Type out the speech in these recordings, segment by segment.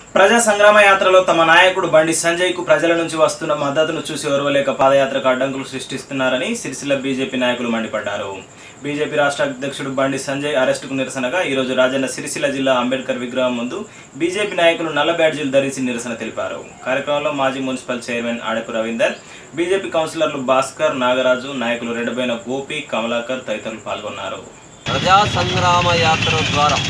ప్రజా సంగ్రామ యాత్రలో తమ నాయకుడు బండి సంజయ్ కు ప్రజల నుంచి వస్తున్న మద్దతును చూసి ఓర్వలేక పాదయాత్రకు అడ్డంకులు సృష్టిస్తున్నారని సిరిసిల్ల బీజేపీ నాయకులు మండిపడ్డారు బీజేపీ రాష్ట్ర అధ్యక్షుడు బండి సంజయ్ అరెస్టుకు నిరసనగా ఈరోజు రాజన్న సిరిసిల్ల జిల్లా అంబేద్కర్ విగ్రహం ముందు బీజేపీ నాయకులు నల్ల బ్యాడ్జీలు ధరించి నిరసన తెలిపారు కార్యక్రమంలో మాజీ municipal chairman Adapu Ravinder BJP కౌన్సిలర్లు భాస్కర్ నాగరాజు నాయకులు రెడ్డబైన గోపి కమలాకర్ తదితరులు పాల్గొన్నారు ప్రజా సంగ్రామ యాత్ర ద్వారా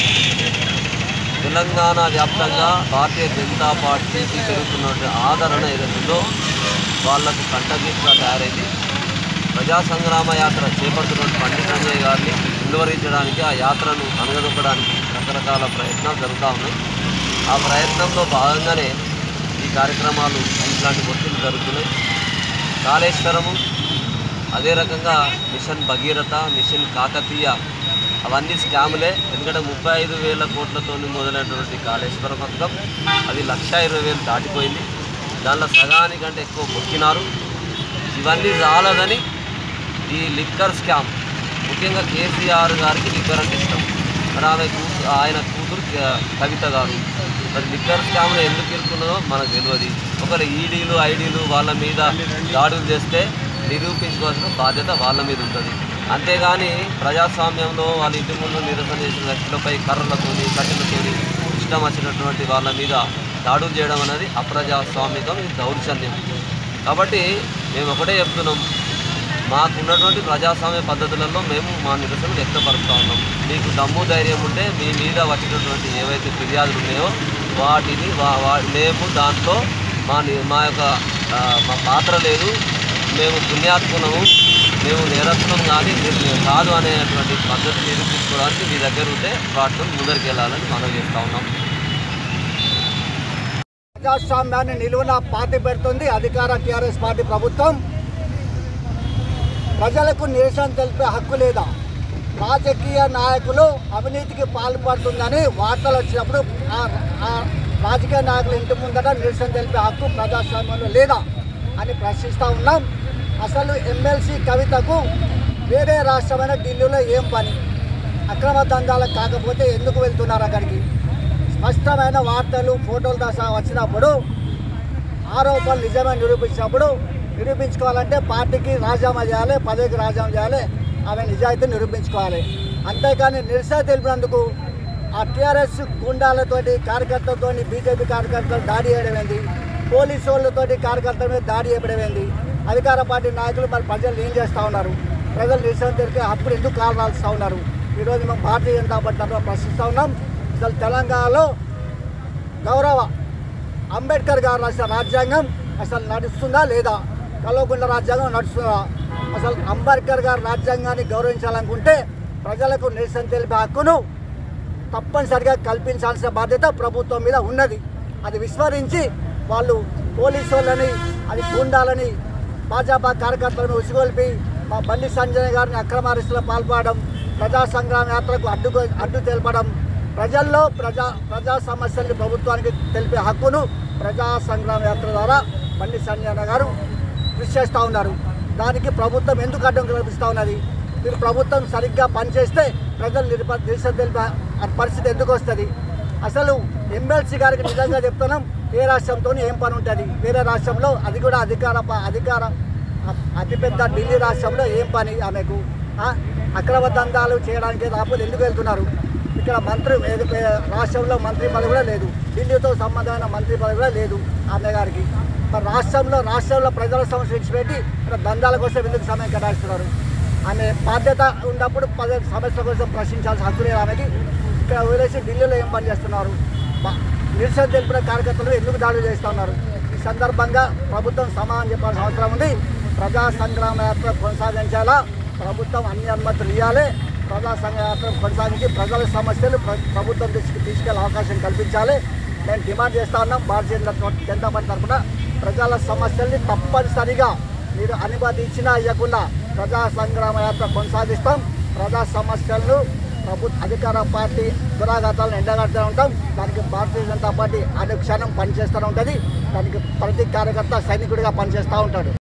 తెలంగాణ వ్యాప్తంగా భారతీయ జనతా పార్టీకి పెరుగుతున్న ఆదరణ ఏదైతుందో వాళ్లకు కంటగీటుగా తయారైంది ప్రజా సంగ్రామ యాత్ర చేపడుతున్న పండిత సంజయ్ గారిని నిలువరించడానికి ఆ యాత్రను అనగదొక్కడానికి రకరకాల ప్రయత్నాలు జరుగుతూ ఉన్నాయి ఆ ప్రయత్నంలో భాగంగానే ఈ కార్యక్రమాలు ఇట్లాంటి ఒత్తిడి జరుగుతున్నాయి కాళేశ్వరము అదే రకంగా మిషన్ భగీరథ మిషన్ కాకతీయ అవన్నీ స్కాములే ఎందుకంటే ముప్పై ఐదు వేల కోట్లతో మొదలైనటువంటి కాళేశ్వర పథకం అది లక్ష ఇరవై వేలు దాటిపోయింది దానిలో సగానికంటే ఎక్కువ మొక్కినారు ఇవన్నీ చాలదని ఈ లిక్కర్ స్కామ్ ముఖ్యంగా కేసీఆర్ గారికి లిక్కర్ అంటే ఇష్టం మరి ఆమె కూతు ఆయన కూతురు క- కవిత గారు మరి లిక్కర్ స్కామ్లో ఎందుకు ఇరుక్కున్నదో మనకు తెలియదు ఒకరు ఈడీలు ఐడీలు వాళ్ళ మీద దాడులు చేస్తే నిరూపించుకోవాల్సిన బాధ్యత వాళ్ళ మీద ఉంటుంది అంతేగాని ప్రజాస్వామ్యంలో వాళ్ళ ఇంటి ముందు నిరసన చేసిన వ్యక్తులపై కర్రలతోని కట్టెలతోని ఇష్టం వచ్చినటువంటి వాళ్ళ మీద దాడులు చేయడం అనేది అప్రజాస్వామికం ఇది దౌర్జన్యం కాబట్టి మేము ఒకటే చెప్తున్నాం మాకున్నటువంటి ప్రజాస్వామ్య పద్ధతులలో మేము మా నిరసన వ్యక్తపరుస్తూ ఉన్నాం మీకు దమ్ము ధైర్యం ఉంటే మీ మీద వచ్చినటువంటి ఏవైతే ఫిర్యాదులు ఉన్నాయో వాటిని వా వా- మేము దాంట్లో మా ని- మా యొక్క ఆ, మా పాత్ర లేదు మేము పుణ్యాత్ములము మేము నేరస్తులం కానీ మీరు కాదు అనేటువంటి పద్ధతి నిరూపించుకోవడానికి మీ దగ్గర ఉంటే వాటితో ముందరికి వెళ్ళాలని మనం చేస్తూ ఉన్నాం ప్రజాస్వామ్యాన్ని నిలువున పార్టీ పెడుతుంది అధికార టీఆర్ఎస్ పార్టీ ప్రభుత్వం ప్రజలకు నిరసన తెలిపే హక్కు లేదా రాజకీయ నాయకులు అవినీతికి పాల్పడుతుందని వార్తలు వచ్చినప్పుడు ఆ- ఆ రాజకీయ నాయకుల ఇంటి ముందట నిరసన తెలిపే హక్కు ప్రజాస్వామ్యంలో లేదా అని ప్రశ్నిస్తూ ఉన్నాం అసలు ఎమ్మెల్సీ కవితకు వేరే రాష్ట్రమైన ఢిల్లీలో ఏం పని అక్రమ దందాలకు కాకపోతే ఎందుకు వెళ్తున్నారు అక్కడికి స్పష్టమైన వార్తలు ఫోటోలు దశ వచ్చినప్పుడు ఆరోపణలు నిజమే నిరూపించినప్పుడు నిరూపించుకోవాలంటే పార్టీకి రాజీనామా చేయాలి పదవికి రాజీనామా చేయాలి ఆమె నిజాయితీ నిరూపించుకోవాలి అంతేకాని నిరసన తెలిపినందుకు ఆ టీఆర్ఎస్ గుండాలతోటి కార్యకర్తలతోని బీజేపీ కార్యకర్తలు దాడి చేయడం ఏంది పోలీసు వాళ్ళతోటి కార్యకర్తల మీద దాడి చేయడం ఏంది అధికార పార్టీ నాయకులు మరి ప్రజలు ఏం చేస్తూ ఉన్నారు ప్రజలు నిరసన తెలిపి అప్పుడు ఎందుకు కాలరాల్స్తూ ఉన్నారు ఈరోజు మేము భారతీయ జనతా పార్టీ తరఫున ప్రశ్నిస్తూ ఉన్నాం అసలు తెలంగాణలో గౌరవ అంబేద్కర్ గారు రాసిన రాజ్యాంగం అసలు నడుస్తుందా లేదా కల్వకుంట్ల రాజ్యాంగం నడుస్తుందా అసలు అంబేద్కర్ గారు రాజ్యాంగాన్ని గౌరవించాలనుకుంటే ప్రజలకు నిరసన తెలిపే హక్కును తప్పనిసరిగా కల్పించాల్సిన బాధ్యత ప్రభుత్వం మీద ఉన్నది అది విస్మరించి వాళ్ళు పోలీసు వాళ్ళని అది గుండాలని భాజపా కార్యకర్తలను ఉసిగొల్పి మా బండి సంజయ్ గారిని అక్రమ అరెస్టులో పాల్పడడం ప్రజా సంగ్రామ యాత్రకు అడ్డు అడ్డు తెలపడం ప్రజల్లో ప్రజా ప్రజా సమస్యల్ని ప్రభుత్వానికి తెలిపే హక్కును ప్రజా సంగ్రామ యాత్ర ద్వారా బండి సంజయ్ గారు కృషి చేస్తూ ఉన్నారు దానికి ప్రభుత్వం ఎందుకు అడ్డం కల్పిస్తూ ఉన్నది మీరు ప్రభుత్వం సరిగ్గా పనిచేస్తే ప్రజలు నిరప నిరసన తెలిపే పరిస్థితి ఎందుకు వస్తుంది అసలు ఎమ్మెల్సీ గారికి నిజంగా చెప్తున్నాం ఏ రాష్ట్రంతో ఏం పని ఉంటుంది వేరే రాష్ట్రంలో అది కూడా అధికార ప- అధికార అ- అతిపెద్ద ఢిల్లీ రాష్ట్రంలో ఏం పని ఆమెకు ఆ? అక్రమ దందాలు చేయడానికి రాకపోతే ఎందుకు వెళ్తున్నారు ఇక్కడ మంత్రి ఏది- ఏ- రాష్ట్రంలో మంత్రి పదవి కూడా లేదు ఢిల్లీతో సంబంధమైన మంత్రి పదవి కూడా లేదు ఆమె గారికి మరి రాష్ట్రంలో రాష్ట్రంలో ప్రజల సమస్య విడిచిపెట్టి ఇక్కడ దందాల కోసం ఎందుకు సమయం కేటాయిస్తున్నారు ఆమె బాధ్యత ఉన్నప్పుడు పద సమస్యల కోసం ప్రశ్నించాల్సిన హక్కు లేదు ఆమెకి ఇక్కడ వదిలేసి ఢిల్లీలో ఏం పని చేస్తున్నారు బా- నిరసన తెలిపిన కార్యకర్తలు ఎందుకు దాడులు చేస్తూ ఉన్నారు ఈ సందర్భంగా ప్రభుత్వం సమాధానం చెప్పాల్సిన అవసరం ఉంది ప్రజా సంగ్రామ యాత్ర కొనసాగించాలా ప్రభుత్వం అన్ని అనుమతులు ఇవ్వాలి ప్రజా సంఘ యాత్ర కొనసాగించి ప్రజల సమస్యలు ప్ర- ప్రభుత్వం దృష్టికి తీసుకెళ్లే అవకాశం కల్పించాలి మేము డిమాండ్ చేస్తా ఉన్నాం భారతీయ జనతా జనతా పార్టీ తరఫున ప్రజల సమస్యల్ని తప్పనిసరిగా మీరు అనుమతి ఇచ్చినా ఇవ్వకుండా ప్రజా సంగ్రామ యాత్ర కొనసాగిస్తాం ప్రజా సమస్యలను ప్రభుత్వ అధికార పార్టీ దురాఘాతాలను ఎండగడుతూ ఉంటాం దానికి భారతీయ జనతా పార్టీ అనుక్షణం పనిచేస్తూ ఉంటుంది దానికి ప్రతి కార్యకర్త సైనికుడిగా పనిచేస్తూ ఉంటాడు